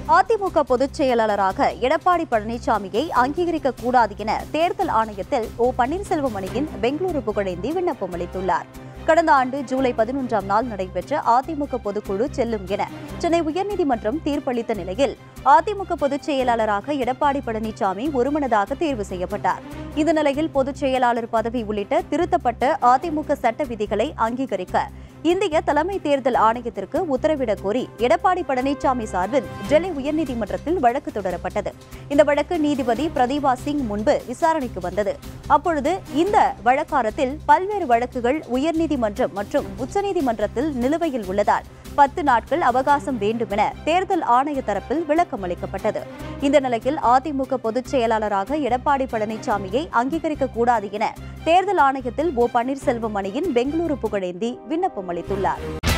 அதிமுக பொதுச் செயலாளராக எடப்பாடி பழனிசாமியை அங்கீகரிக்க கூடாது என தேர்தல் ஆணையத்தில் ஓ பன்னீர்செல்வம் அணியின் பெங்களூரு புகழேந்தி விண்ணப்பம் அளித்துள்ளார் கடந்த ஆண்டு ஜூலை பதினொன்றாம் நாள் நடைபெற்ற அதிமுக பொதுக்குழு செல்லும் என சென்னை உயர்நீதிமன்றம் தீர்ப்பளித்த நிலையில் அதிமுக பொதுச் செயலாளராக எடப்பாடி பழனிசாமி ஒருமனதாக தேர்வு செய்யப்பட்டார் இந்த நிலையில் பொதுச் செயலாளர் பதவி உள்ளிட்ட திருத்தப்பட்ட அதிமுக சட்ட விதிகளை அங்கீகரிக்க இந்திய தலைமை தேர்தல் ஆணையத்திற்கு உத்தரவிடக் கோரி எடப்பாடி பழனிசாமி சார்பில் டெல்லி உயர்நீதிமன்றத்தில் வழக்கு தொடரப்பட்டது இந்த வழக்கு நீதிபதி பிரதீபா சிங் முன்பு விசாரணைக்கு வந்தது அப்பொழுது இந்த வழக்காரத்தில் பல்வேறு வழக்குகள் உயர்நீதிமன்றம் மற்றும் உச்சநீதிமன்றத்தில் நிலுவையில் உள்ளதால் பத்து நாட்கள் அவகாசம் வேண்டுமென தேர்தல் ஆணைய தரப்பில் விளக்கம் அளிக்கப்பட்டது இந்த நிலையில் அதிமுக பொதுச் செயலாளராக எடப்பாடி பழனிசாமியை அங்கீகரிக்க கூடாது என தேர்தல் ஆணையத்தில் ஓ பன்னீர்செல்வம் அணியின் பெங்களூரு புகழேந்தி விண்ணப்பம் அளித்துள்ளார்